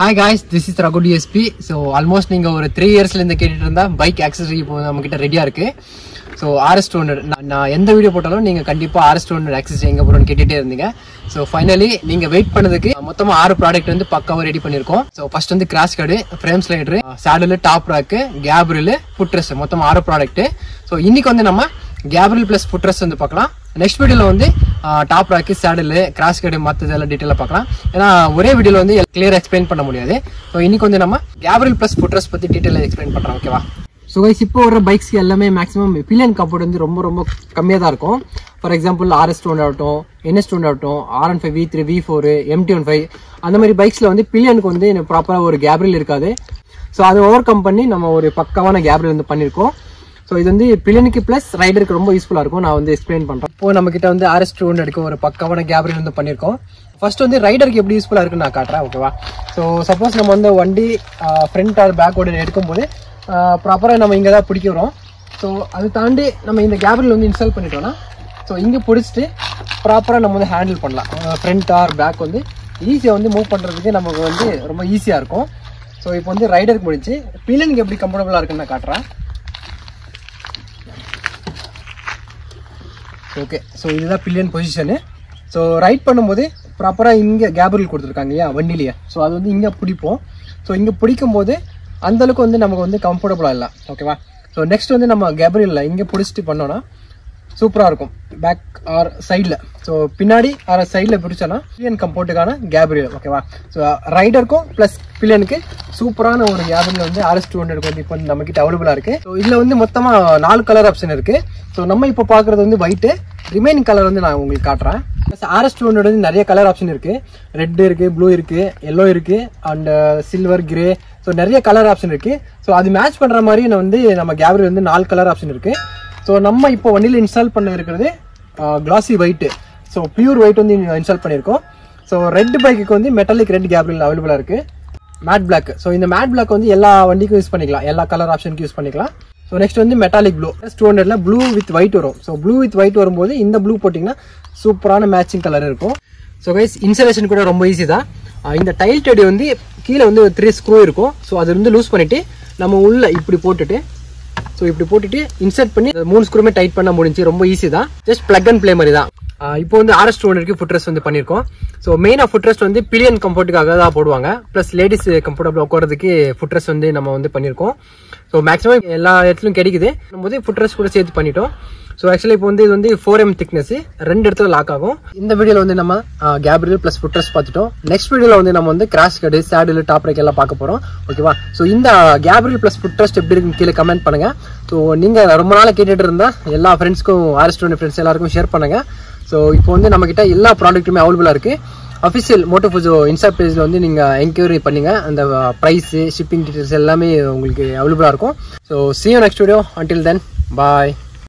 hi guys this is Raghu DSP so almost நீங்கள் ஒரு three இயர்ஸ்லேருந்து கேட்டுட்டு இருந்தா பைக் ஆக்சசரி இப்போ நம்மக்கிட்ட ரெடியாக இருக்கு ஸோ ஆர்எஸ் டூ ஹண்ட்ரட் நான் எந்த வீடியோ போட்டாலும் நீங்கள் கண்டிப்பாக ஆர்எஸ் டூ ஹண்ட்ரட் ஆக்சஸ் எங்கே போகிறோன்னு கேட்டுகிட்டே இருந்தீங்க ஸோ ஃபைனலி நீங்கள் வெயிட் பண்ணதுக்கு மொத்தமாக ஆறு ப்ராடக்ட் வந்து பக்காவாக ரெடி பண்ணியிருக்கோம் ஸோ ஃபர்ஸ்ட் வந்து crash guard frame slider saddle top rack grab rail footrest மொத்தமாக ஆறு ப்ராடக்ட்டு ஸோ இன்னைக்கு வந்து நம்ம கேப்ரில் ப்ளஸ் ஃபுட்ரெஸ் வந்து பார்க்கலாம் நெக்ஸ்ட் வீடியோவில் வந்து top rack saddle crash guard மற்றது எல்லாம் டீட்டெயிலாக பார்க்கலாம் ஏன்னா ஒரே வீடியோவில் வந்து கிளியர் எக்ஸ்பிளைன் பண்ண முடியாது ஸோ இன்னைக்கு வந்து நம்ம கேப்ரில் ப்ளஸ் ஃபுட்ரெஸ் பற்றி டீட்டெயிலாக எக்ஸ்பிளைன் பண்ணுறோம் ஓகேவா ஸோ கைஸ் இப்போ வர பைக்ஸ்க்கு எல்லாமே மேக்ஸிமம் பில்லியன் கப்போர்ட் வந்து ரொம்ப ரொம்ப கம்மியாக தான் இருக்கும் ஃபார் எக்ஸாம்பிள் ஆர்எஸ் டூ ஆகட்டும் என்எஸ் டூ ஆகட்டும் R one five V three V four MT one five அந்த மாதிரி பைக்ஸில் வந்து பில்லியனுக்கு வந்து ப்ராப்பராக ஒரு கேப்ரில் இருக்காது ஸோ அதை ஓவர் கம் பண்ணி நம்ம ஒரு பக்காவான கேப்ரில் வந்து பண்ணியிருக்கோம் ஸோ இது வந்து பில்லியனுக்கு ப்ளஸ் ரைடருக்கு ரொம்ப யூஸ்ஃபுல்லாக இருக்கும் நான் வந்து எக்ஸ்பிளைன் பண்ணுறேன் இப்போ நம்ம கிட்ட வந்து ஆர்எஸ் டூ ஹண்ட்ரடுக்கு ஒரு பக்காவான கேப்ரில் வந்து பண்ணியிருக்கோம் ஃபர்ஸ்ட் வந்து ரைடருக்கு எப்படி யூஸ்ஃபுல்லாக இருக்குன்னு நான் காட்டுறேன் ஓகேவா ஸோ சப்போஸ் நம்ம வந்து வண்டி ஃப்ரண்ட் ஆர் பேக் ஓட எடுக்கும்போது ப்ராப்பராக நம்ம இங்கே தான் பிடிக்கிறோம் ஸோ அது தாண்டி நம்ம இந்த கேபிள் வந்து இன்ஸ்டால் பண்ணிட்டோம்னா ஸோ இங்கே பிடிச்சிட்டு ப்ராப்பராக நம்ம வந்து ஹேண்டில் பண்ணலாம் ஃப்ரண்ட் ஆர் பேக் வந்து ஈஸியாக வந்து மூவ் பண்ணுறதுக்கு நமக்கு வந்து ரொம்ப ஈஸியாக இருக்கும் ஸோ இப்போ வந்து ரைடருக்கு முடிஞ்சு பில்லியனுக்கு எப்படி கம்ஃபர்டபுளாக இருக்குன்னு நான் காட்டுறேன் ஓகே ஸோ இதுதான் பில்லியன் பொசிஷனு ஸோ ரைட் பண்ணும்போது ப்ராப்பராக இங்கே கேபிள் கொடுத்துருக்காங்க இல்லையா வண்டிலேயே ஸோ அது வந்து இங்கே பிடிப்போம் ஸோ இங்கே பிடிக்கும்போது அந்தளவுக்கு வந்து நமக்கு வந்து கம்ஃபர்டபுளாக இல்லை ஓகேவா ஸோ நெக்ஸ்ட் வந்து நம்ம கேப்ரியலில் இங்கே பிடிச்சிட்டு பண்ணோன்னா சூப்பராக இருக்கும் பேக் ஆர் சைடில் ஸோ பின்னாடி ஆர் சைடில் பிடிச்சோன்னா பில்லியன் கம்போர்ட்டுக்கான கேப்ரியல் ஓகேவா ஸோ ரைடருக்கும் ப்ளஸ் பில்லியனுக்கு சூப்பரான ஒரு கேப்ரியல் வந்து ஆர்எஸ் டூ ஹண்ட்ரட் வந்து இப்போ நம்ம கிட்ட அவைலபிளாக இருக்குது ஸோ இதில் வந்து மொத்தமாக நாலு கலர் ஆப்ஷன் இருக்குது ஸோ நம்ம இப்போ பார்க்குறது வந்து ஒயிட்டு ரிமைனிங் கலர் வந்து நான் உங்களுக்கு காட்டுறேன் ப்ளஸ் ஆர்எஸ் டூ ஹண்ட்ரட் வந்து நிறைய கலர் ஆப்ஷன் இருக்குது ரெட் இருக்குது ப்ளூ இருக்குது எல்லோ இருக்குது அண்ட் சில்வர் கிரே ஸோ நிறைய கலர் ஆப்ஷன் இருக்குது ஸோ அது மேட்ச் பண்ணுற மாதிரி நான் வந்து நம்ம கேப்ரியல் வந்து நாலு கலர் ஆப்ஷன் இருக்குது ஸோ நம்ம இப்போ வண்டியில் இன்ஸ்டால் பண்ண இருக்கிறது classy white so pure white வந்து இன்ஸ்டால் பண்ணியிருக்கோம் ஸோ ரெட் பைக்குக்கு வந்து மெட்டாலிக் ரெட் கேப்ரியல் அவைலபிளாக இருக்குது மேட் பிளாக் ஸோ இந்த மேட் பிளாக் வந்து எல்லா வண்டிக்கும் யூஸ் பண்ணிக்கலாம் எல்லா கலர் ஆப்ஷனுக்கு யூஸ் பண்ணிக்கலாம் ஸோ நெக்ஸ்ட் வந்து மெட்டாலிக் ப்ளூ டூ ஹண்ட்ரட்ல ப்ளூ வித் ஒயிட் வரும் ஸோ ப்ளூ வித் ஒயிட் வரும்போது இந்த ப்ளூ போட்டிங்கன்னா சூப்பரான மேட்சிங் கலர் இருக்கும் ஸோ கைஸ் இன்ஸ்டலேஷன் கூட ரொம்ப ஈஸி தான் இந்த டைல் டெடி வந்து கீழே வந்து த்ரீ ஸ்க்ரூ இருக்கும் ஸோ அது வந்து லூஸ் பண்ணிவிட்டு நம்ம உள்ள இப்படி போட்டுட்டு ஸோ இப்படி போட்டுட்டு இன்சர்ட் பண்ணி மூணு ஸ்க்ரூமே டைட் பண்ண முடிஞ்சு ரொம்ப ஈஸி தான் ஜஸ்ட் பிளக் அண்ட் ப்ளே மாதிரி தான் இப்போ வந்து ஆர்எஸ் டூ ஹண்ட்ரட்க்கு ஃபுட்ரெஸ்ட் வந்து பண்ணியிருக்கோம் ஸோ மெயினாக ஃபுட்ரெஸ்ட் வந்து பிலியன் கம்ஃபர்ட்டுக்காக தான் போடுவாங்க ப்ளஸ் லேடிஸ் கம்ஃபர்டபுள் உட்காரதுக்கு ஃபுட்ரெஸ்ட் வந்து நம்ம வந்து பண்ணியிருக்கோம் ஸோ மேக்ஸிமம் எல்லா இடத்துலையும் கிடைக்குது போது ஃபுட்ரெஸ்ட் கூட சேர்த்து பண்ணிட்டோம் ஸோ ஆக்சுவலி இப்போ வந்து இது வந்து ஃபோர் எம் திக்னஸ் ரெண்டு இடத்துல லாக் ஆகும் இந்த வீடியோவில் வந்து நம்ம கேப்ரியல் ப்ளஸ் ஃபுட்ரஸ் பார்த்துட்டோம் நெக்ஸ்ட் வீடியோவில் வந்து நம்ம வந்து கிராஷ் கடு சேடில் டாப் ரேக் எல்லாம் பார்க்க போகிறோம் ஓகேவா ஸோ இந்த கேப்ரியல் ப்ளஸ் ஃபுட்ரஸ்ட் எப்படி இருக்குன்னு கீழே கமெண்ட் பண்ணுங்க ஸோ நீங்கள் ரொம்ப நாள் கேட்டுட்டு இருந்தா எல்லா ஃப்ரெண்ட்ஸ்க்கும் ஆர்எஸ் டுவெண்ட்டி ஃப்ரெண்ட்ஸ் எல்லாருக்கும் ஷேர் பண்ணுங்க ஸோ இப்போ வந்து நம்ம கிட்ட எல்லா ப்ராடக்ட்டுமே அவைலபிளாக இருக்கு அஃபிஷியல் மோட்டோ ஃபுஜோ இன்ஸ்டா பேஜில் வந்து நீங்கள் என்கொயரி பண்ணுங்க அந்த ப்ரைஸு ஷிப்பிங் டீட்டெயில்ஸ் எல்லாமே உங்களுக்கு அவைலபிளாக இருக்கும் so see you next video until then bye